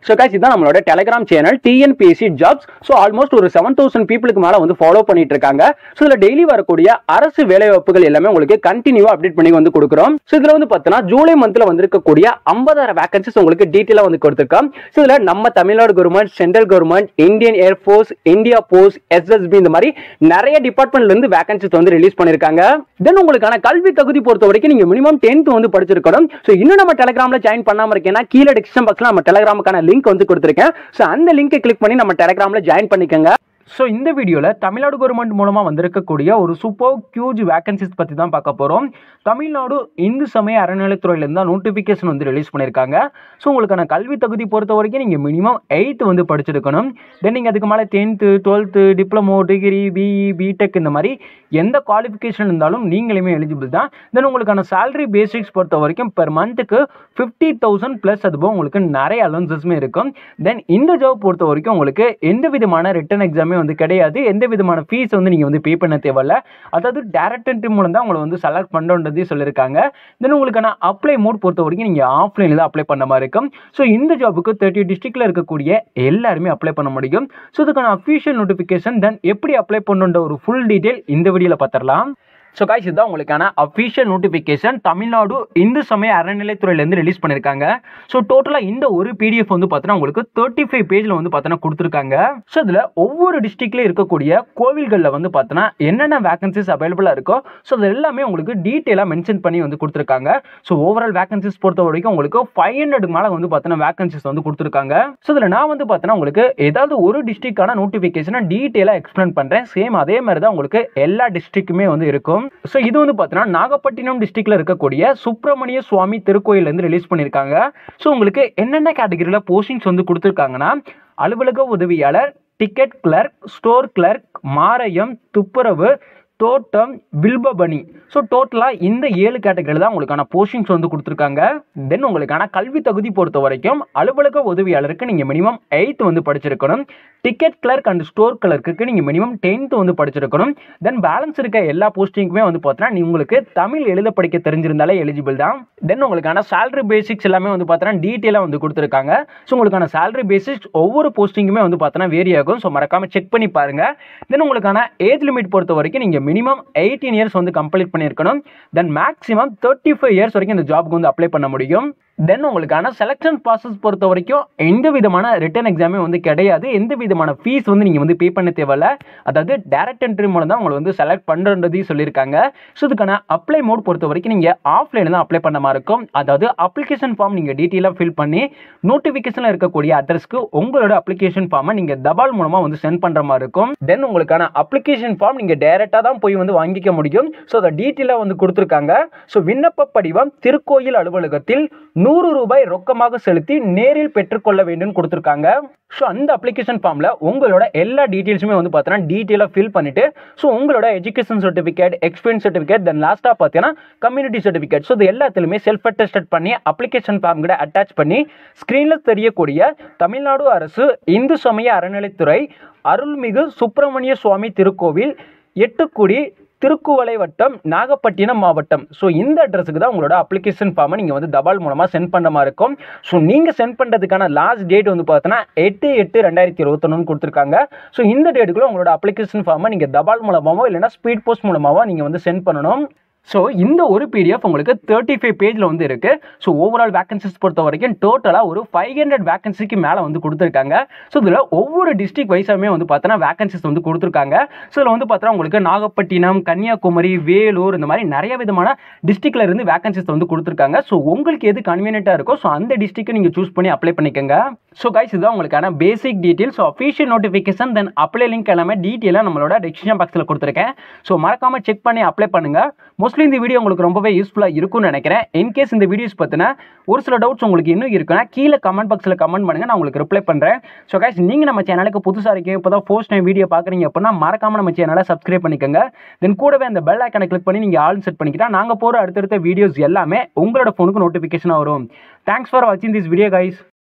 so guys இதுதான் நம்மளோட Telegram channel TNPSC jobs so almost ஒரு செவன் தௌசண்ட் பீப்புளுக்கு மேலே வந்து ஃபாலோ பண்ணிட்டு இருக்காங்க ஸோ இதில் டெய்லி வரக்கூடிய அரசு வேலைவாய்ப்புகள் எல்லாமே உங்களுக்கு கண்டினியூவாக அப்டேட் பண்ணி வந்து கொடுக்குறோம் ஸோ இதில் வந்து பார்த்தீங்கன்னா ஜூலை மந்த்தில் வந்திருக்கக்கூடிய ஐம்பதாயிரம் வேகன்சிஸ் உங்களுக்கு டீட்டெயிலாக வந்து கொடுத்துருக்கோம் ஸோ இதில் நம்ம Tamil Nadu government central government Indian Air Force India Post SSB இந்த மாதிரி நிறைய டிபார்ட்மெண்ட்ல இருந்து வேகன்சிஸ் வந்து ரிலீஸ் பண்ணிருக்காங்க தென் உங்களுக்கான கல்வி தகுதி பொறுத்த வரைக்கும் நீங்க மினிமம் டென்த் வந்து படிச்சிருக்கணும் ஸோ இன்னும் நம்ம டெலிகிராம்ல ஜாயின் பண்ணாம இருக்கேன்னா கீழே டிஸ்கிரிப்ஷன் பாக்ஸ்ல நம்ம டெலிகிராமுக்கான லிங்க் வந்து கொடுத்துருக்கேன் ஸோ அந்த லிங்கை கிளிக் பண்ணி நம்ம டெலிகிராம்ல ஜாயின் பண்ணிக்கோங்க ஸோ இந்த வீடியோவில் தமிழ்நாடு கவர்மெண்ட் மூலமாக வந்திருக்கக்கூடிய ஒரு சூப்பர் ஹியூஜ் வேகன்சிஸ் பற்றி தான் பார்க்க போகிறோம் தமிழ்நாடு இந்து சமய அறநிலைத்துறையிலேருந்து தான் நோட்டிஃபிகேஷன் வந்து ரிலீஸ் பண்ணியிருக்காங்க ஸோ உங்களுக்கான கல்வி தகுதி பொறுத்த வரைக்கும் நீங்கள் மினிமம் எயித்து வந்து படிச்சிருக்கணும் தென் நீங்கள் அதுக்கு மேலே tenth twelfth diploma degree BE BTech இந்த மாதிரி எந்த குவாலிஃபிகேஷன் இருந்தாலும் நீங்களுமே எலிஜிபிள் தான் தென் உங்களுக்கான salary பேசிக்ஸ் பொறுத்த வரைக்கும் பெர் மந்த்துக்கு ஃபிஃப்டி தௌசண்ட் ப்ளஸ் அது போக உங்களுக்கு நிறைய அலவன்சஸுமே இருக்கும் தென் இந்த ஜாப் பொறுத்த வரைக்கும் உங்களுக்கு எந்த விதமான ரிட்டன் எக்ஸாமே வந்து கிடையாது எந்த விதமான ஃபீஸ் வந்து நீங்கள் வந்து பே பண்ண தேவையில்ல அதாவது டேரக்ட் என்ட்ரி மூலம் தான் உங்களை வந்து செலக்ட் பண்ணுறதே சொல்லியிருக்காங்க தென் உங்களுக்கான அப்ளை மோட் பொறுத்த வரைக்கும் நீங்கள் ஆஃப்லைனில் தான் அப்ளை பண்ண மாதிரி இருக்கும் ஸோ இந்த ஜாபுக்கு தேர்ட்டி டிஸ்ட்ரிக்டில் இருக்கக்கூடிய எல்லாருமே அப்ளை பண்ண முடியும் ஸோ இதுக்கான அஃபிஷியல் நோட்டிஃபிகேஷன் தென் எப்படி அப்ளை பண்ணுன்ற ஒரு ஃபுல் டீட்டெயில் இந்த வீடியோவில் பார்த்துடலாம் ஸோ காய்ஸ் இதுதான் உங்களுக்கான அஃபிஷியல் நோட்டிஃபிகேஷன் தமிழ்நாடு இந்து சமய அறநிலைத்துறையிலேருந்து ரிலீஸ் பண்ணியிருக்காங்க ஸோ டோட்டலாக இந்த ஒரு பிடிஎஃப் வந்து பார்த்தீங்கன்னா உங்களுக்கு தேர்ட்டி ஃபைவ் பேஜில் வந்து பார்த்தீங்கன்னா கொடுத்துருக்காங்க ஸோ இதில் ஒவ்வொரு டிஸ்ட்ரிக்ட்ல இருக்கக்கூடிய கோவில்களில் வந்து பார்த்தீங்கன்னா என்னென்ன வேகன்சிஸ் அவைலபிளாக இருக்கோ ஸோ அது எல்லாமே உங்களுக்கு டீட்டெயிலாக மென்ஷன் பண்ணி வந்து கொடுத்துருக்காங்க ஸோ ஓவரால் வேகன்சிஸ் பொறுத்த வரைக்கும் உங்களுக்கு ஃபைவ் ஹண்ட்ரடுக்கு மேலே வந்து பார்த்தீங்கன்னா வேகன்சிஸ் வந்து கொடுத்துருக்காங்க ஸோ இதில் நான் வந்து பார்த்தீங்கன்னா உங்களுக்கு ஏதாவது ஒரு டிஸ்ட்ரிக்டான நோட்டிஃபிகேஷனை டீட்டெயிலாக எக்ஸ்பிளைன் பண்ணுறேன் சேம் அதே மாதிரி தான் உங்களுக்கு எல்லா டிஸ்ட்ரிக்ட்டுமே வந்து இருக்கும் ஸோ இது வந்து பார்த்தீங்கன்னா நாகப்பட்டினம் டிஸ்ட்ரிக்ட்ல இருக்கக்கூடிய சுப்பிரமணிய சுவாமி திருக்கோயிலேருந்து ரிலீஸ் பண்ணியிருக்காங்க ஸோ உங்களுக்கு என்னென்ன கேட்டகரியில் போஸ்டிங்ஸ் வந்து கொடுத்துருக்காங்கன்னா அலுவலக உதவியாளர் டிக்கெட் கிளர்க் ஸ்டோர் கிளர்க் மாரயம் துப்புரவு தோட்டம் வில்பபணி ஸோ டோட்டலாக இந்த ஏழு கேட்டகரியில் தான் உங்களுக்கான போஸ்டிங்ஸ் வந்து கொடுத்துருக்காங்க தென் உங்களுக்கான கல்வி தகுதி பொறுத்த வரைக்கும் அலுவலக உதவியாளருக்கு நீங்கள் மினிமம் எயித் வந்து படிச்சிருக்கணும் டிக்கெட் கிளர்க் அண்ட் ஸ்டோர் கிளர்க்கு நீங்கள் மினிமம் டென்த் வந்து படிச்சிருக்கணும் தென் பேலன்ஸ் இருக்க எல்லா போஸ்டிங்குமே வந்து பார்த்தீங்கன்னா நீ உங்களுக்கு தமிழ் எழுத படிக்க தெரிஞ்சிருந்தாலே எலிஜிபிள் தான் தென் உங்களுக்கான salary பேசிக்ஸ் எல்லாமே வந்து பார்த்தீங்கன்னா டீட்டெயிலாக வந்து கொடுத்துருக்காங்க ஸோ உங்களுக்கான salary பேசிக்ஸ் ஒவ்வொரு போஸ்டிங்குமே வந்து பார்த்தீங்கன்னா வேரி ஆகும் ஸோ மறக்காம செக் பண்ணி பாருங்க தென் உங்களுக்கான ஏஜ் லிமிட் பொறுத்த வரைக்கும் நீங்கள் மினிமம் எயிட்டீன் இயர்ஸ் வந்து கம்ப்ளீட் பண்ணியிருக்கணும் then maximum thirty five years வரைக்கும் இந்த ஜாப்க்கு வந்து அப்ளை பண்ண முடியும் தென் உங்களுக்கான செலெக்ஷன் ப்ராசஸ் பொறுத்த வரைக்கும் எந்த விதமான ரிட்டன் எக்ஸாமே வந்து கிடையாது எந்த விதமான ஃபீஸ் வந்து நீங்கள் வந்து பே பண்ண தேவையில்ல அதாவது டேரக்ட் என்ட்ரி மூலம் தான் உங்களை வந்து செலக்ட் பண்ணுறதையும் சொல்லியிருக்காங்க ஸோ இதுக்கான அப்ளை மோட் பொறுத்த வரைக்கும் நீங்கள் ஆஃப்லைனில் தான் அப்ளை பண்ண மாதிரி இருக்கும் அதாவது அப்ளிகேஷன் ஃபார்ம் நீங்கள் டீட்டெயிலாக ஃபில் பண்ணி நோட்டிஃபிகேஷனில் இருக்கக்கூடிய அட்ரஸ்க்கு உங்களோட அப்ளிகேஷன் ஃபார்மை நீங்கள் தபால் மூலமாக வந்து சென்ட் பண்ணுற மாதிரி இருக்கும் தென் உங்களுக்கான அப்ளிகேஷன் ஃபார்ம் நீங்கள் டேரெக்டாக தான் போய் வந்து வாங்கிக்க முடியும் ஸோ அதை டீட்டெயிலாக வந்து கொடுத்துருக்காங்க ஸோ விண்ணப்ப படிவம் திருக்கோயில் அலுவலகத்தில் நூறு ரூபாய் ரொக்கமாக செலுத்தி நேரில் பெற்றுக்கொள்ள வேண்டும் கொடுத்துருக்காங்க ஸோ அந்த அப்ளிகேஷன் ஃபார்மில் உங்களோட எல்லா டீட்டெயில்ஸுமே வந்து பார்த்தீங்கன்னா டீட்டெயிலாக ஃபில் பண்ணிட்டு ஸோ உங்களோட education certificate experience certificate then லாஸ்ட்டாக பார்த்தீங்கன்னா கம்யூனிட்டி சர்டிஃபிகேட் ஸோ இது எல்லாத்துலையுமே செல்ஃப் அட்டஸ்டட் பண்ணி அப்ளிகேஷன் ஃபார்ம் கூட அட்டாச் பண்ணி ஸ்க்ரீனில் தெரியக்கூடிய தமிழ்நாடு அரசு இந்து சமய அறநிலைத்துறை அருள்மிகு சுப்பிரமணிய சுவாமி திருக்கோவில் எட்டுக்குடி திருக்குவளை வட்டம் நாகப்பட்டினம் மாவட்டம் ஸோ இந்த அட்ரஸுக்கு தான் உங்களோட அப்ளிகேஷன் ஃபார்மை நீங்கள் வந்து தபால் மூலமாக சென்ட் பண்ண மாதிரி இருக்கும் ஸோ நீங்கள் சென்ட் பண்ணுறதுக்கான லாஸ்ட் டேட் வந்து பார்த்தோன்னா எட்டு எட்டு ரெண்டாயிரத்தி இருபத்தொன்னு கொடுத்துருக்காங்க ஸோ இந்த டேட்டுக்குள்ள உங்களோட அப்ளிகேஷன் ஃபார்மை நீங்கள் தபால் மூலமாகவோ இல்லைனா ஸ்பீட் போஸ்ட் மூலமாகவோ நீங்கள் வந்து சென்ட் பண்ணணும் ஸோ இந்த ஒரு பிடிஎஃப் உங்களுக்கு தேர்ட்டி ஃபைவ் பேஜில் வந்து இருக்குது ஸோ ஓவரால் வேகன்சிஸ் பொறுத்த வரைக்கும் டோட்டலாக ஒரு ஃபைவ் ஹண்ட்ரட் வேகன்சிக்கு மேலே வந்து கொடுத்துருக்காங்க ஸோ இதில் ஒவ்வொரு டிஸ்ட்ரிக் வைஸாமே வந்து பார்த்தோன்னா வேகன்சிஸ் வந்து கொடுத்துருக்காங்க ஸோ இதில் வந்து பார்த்தோன்னா உங்களுக்கு நாகப்பட்டினம் கன்னியாகுமரி வேலூர் இந்த மாதிரி நிறைய விதமான டிஸ்ட்ரிக்ட்ல இருந்து வேகன்சிஸ் வந்து கொடுத்துருக்காங்க ஸோ உங்களுக்கு எது கன்வீனியண்ட்டாக இருக்கோ ஸோ அந்த டிஸ்ட்ரிக்ட்டை நீங்கள் சூஸ் பண்ணி அப்ளை பண்ணிக்கோங்க ஸோ கைஸ் இதுதான் உங்களுக்கான basic detail so official notification then apply link எல்லாமே டீட்டெயிலாக நம்மளோட டிஸ்கிரிப்ஷன் பாக்ஸில் கொடுத்துருக்கேன் ஸோ மறக்காமல் செக் பண்ணி அப்ளை பண்ணுங்கள் மோஸ்ட்லி இந்த வீடியோ உங்களுக்கு ரொம்பவே யூஸ்ஃபுல்லாக இருக்கும்னு நினைக்கிறேன் இன்கேஸ் இந்த வீடியோஸ் பற்றின ஒரு சில டவுட்ஸ் உங்களுக்கு இன்னும் இருக்குன்னா கீழே கமெண்ட் பாக்ஸில் கமெண்ட் பண்ணுங்கள் நான் உங்களுக்கு ரிப்ளை பண்ணுறேன் ஸோ கைஸ் நீங்கள் நம்ம சேனலுக்கு புதுசாக இருக்கீங்க இப்போ தான் ஃபர்ஸ்ட் டைம் வீடியோ பார்க்குறீங்க அப்படின்னா மறக்காமல் நம்ம சேனலை சப்ஸ்கிரைப் பண்ணிக்கோங்க தென் கூடவே அந்த பெல் ஐக்கனை கிளிக் பண்ணி நீங்கள் ஆல் செட் பண்ணிக்கிட்டா நாங்கள் போகிற அடுத்தடுத்த வீடியோஸ் எல்லாமே உங்களோட ஃபோனுக்கு நோட்டிஃபிகேஷனாக வரும் தேங்க்ஸ் ஃபார் வாட்சிங் திஸ் வீடியோ கைஸ்